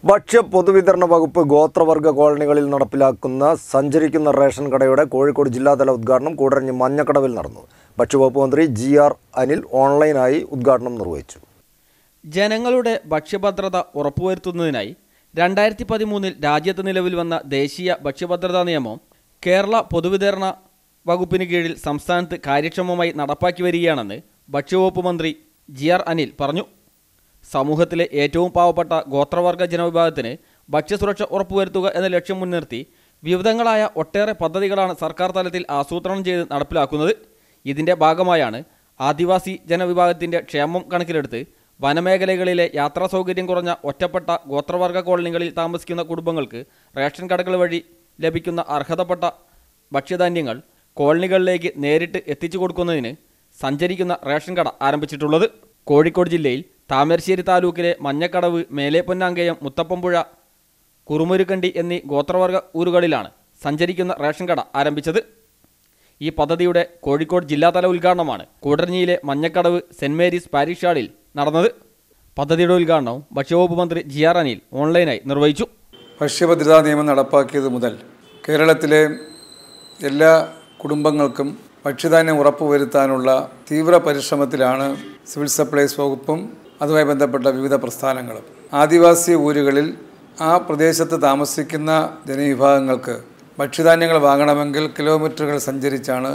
ഭക്ഷ്യ പൊതുവിതരണ വകുപ്പ് ഗോത്രവർഗ കോളനികളിൽ നടപ്പിലാക്കുന്ന സഞ്ചരിക്കുന്ന റേഷൻ കടയുടെ കോഴിക്കോട് ജില്ലാതല ഉദ്ഘാടനം കൂടരഞ്ഞ് മഞ്ഞക്കടവിൽ നടന്നു ഭക്ഷ്യവകുപ്പ് മന്ത്രി ജി ആർ അനിൽ ഓൺലൈനായി ഉദ്ഘാടനം നിർവഹിച്ചു ജനങ്ങളുടെ ഭക്ഷ്യഭദ്രത ഉറപ്പുവരുത്തുന്നതിനായി രണ്ടായിരത്തി പതിമൂന്നിൽ രാജ്യത്ത് നിലവിൽ വന്ന ദേശീയ ഭക്ഷ്യഭദ്രതാ നിയമം കേരള പൊതുവിതരണ വകുപ്പിന് കീഴിൽ സംസ്ഥാനത്ത് കാര്യക്ഷമമായി നടപ്പാക്കി വരികയാണെന്ന് ഭക്ഷ്യവകുപ്പ് മന്ത്രി ജി ആർ അനിൽ പറഞ്ഞു സമൂഹത്തിലെ ഏറ്റവും പാവപ്പെട്ട ഗോത്രവർഗ ജനവിഭാഗത്തിന് ഭക്ഷ്യസുരക്ഷ ഉറപ്പുവരുത്തുക എന്ന ലക്ഷ്യം മുൻനിർത്തി വിവിധങ്ങളായ ഒട്ടേറെ പദ്ധതികളാണ് സർക്കാർ തലത്തിൽ ആസൂത്രണം ചെയ്ത് നടപ്പിലാക്കുന്നത് ഇതിൻ്റെ ഭാഗമായാണ് ആദിവാസി ജനവിഭാഗത്തിൻ്റെ ക്ഷേമം കണക്കിലെടുത്ത് വനമേഖലകളിലെ യാത്രാ സൗകര്യം കുറഞ്ഞ ഒറ്റപ്പെട്ട ഗോത്രവർഗ കോളനികളിൽ താമസിക്കുന്ന കുടുംബങ്ങൾക്ക് റേഷൻ കടകൾ വഴി ലഭിക്കുന്ന അർഹതപ്പെട്ട ഭക്ഷ്യധാന്യങ്ങൾ കോളനികളിലേക്ക് നേരിട്ട് എത്തിച്ചു കൊടുക്കുന്നതിന് സഞ്ചരിക്കുന്ന റേഷൻ കട ആരംഭിച്ചിട്ടുള്ളത് കോഴിക്കോട് ജില്ലയിൽ താമരശ്ശേരി താലൂക്കിലെ മഞ്ഞക്കടവ് മേലേപ്പൊന്നാങ്കയം മുത്തപ്പമ്പുഴ കുറുമുരുക്കണ്ടി എന്നീ ഗോത്രവർഗ ഊരുകളിലാണ് സഞ്ചരിക്കുന്ന റേഷൻ കട ആരംഭിച്ചത് ഈ പദ്ധതിയുടെ കോഴിക്കോട് ജില്ലാതല ഉദ്ഘാടനമാണ് കൂടരഞ്ഞിയിലെ മഞ്ഞക്കടവ് സെന്റ് മേരീസ് പാരിഷ് ഹാളിൽ നടന്നത് പദ്ധതിയുടെ ഉദ്ഘാടനവും ഭക്ഷ്യവകുപ്പ് മന്ത്രി ജി ആർ അനിൽ ഓൺലൈനായി നിർവഹിച്ചു ഭക്ഷ്യഭദ്രതാ നിയമം നടപ്പാക്കിയത് മുതൽ കേരളത്തിലെ എല്ലാ കുടുംബങ്ങൾക്കും ഭക്ഷ്യധാന്യം ഉറപ്പുവരുത്താനുള്ള തീവ്ര പരിശ്രമത്തിലാണ് സിവിൽ സപ്ലൈസ് വകുപ്പും അതുമായി ബന്ധപ്പെട്ട വിവിധ പ്രസ്ഥാനങ്ങളും ആദിവാസി ഊരുകളിൽ ആ പ്രദേശത്ത് താമസിക്കുന്ന ജനവിഭാഗങ്ങൾക്ക് ഭക്ഷ്യധാന്യങ്ങൾ വാങ്ങണമെങ്കിൽ കിലോമീറ്ററുകൾ സഞ്ചരിച്ചാണ്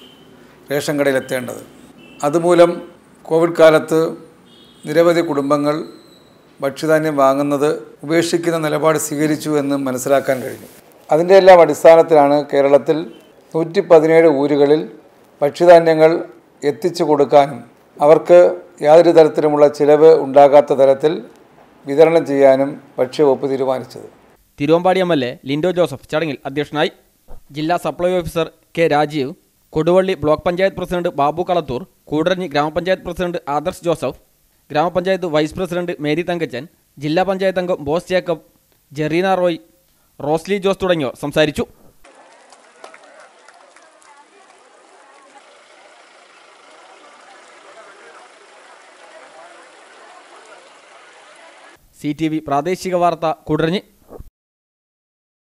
റേഷൻ കടയിലെത്തേണ്ടത് അതുമൂലം കോവിഡ് കാലത്ത് നിരവധി കുടുംബങ്ങൾ ഭക്ഷ്യധാന്യം വാങ്ങുന്നത് ഉപേക്ഷിക്കുന്ന നിലപാട് സ്വീകരിച്ചു എന്ന് മനസ്സിലാക്കാൻ കഴിഞ്ഞു അതിൻ്റെ എല്ലാം അടിസ്ഥാനത്തിലാണ് കേരളത്തിൽ നൂറ്റി പതിനേഴ് ഊരുകളിൽ ഭക്ഷ്യധാന്യങ്ങൾ എത്തിച്ചു കൊടുക്കാനും അവർക്ക് യാതൊരു തരത്തിലുമുള്ള ചിലവ് ഉണ്ടാകാത്ത തരത്തിൽ വിതരണം ചെയ്യാനും ഭക്ഷ്യവകുപ്പ് തീരുമാനിച്ചത് Thiruvambady M L A Lindo Joseph ചടങ്ങിൽ അധ്യക്ഷനായി ജില്ലാ supply officer K Rajeev Koduvally block panchayat president Babu Kalathur Koodaranji ഗ്രാമപഞ്ചായത്ത് പ്രസിഡന്റ് ആദർശ് ജോസഫ് ഗ്രാമപഞ്ചായത്ത് വൈസ് പ്രസിഡന്റ് മേരി തങ്കച്ചൻ ജില്ലാ പഞ്ചായത്ത് അംഗം ബോസ് ജേക്കബ് ജെറീന റോയ് റോസ്ലി ജോസ് തുടങ്ങിയവർ സംസാരിച്ചു സി ടി വി പ്രാദേശിക വാർത്ത കൂടരഞ്ഞി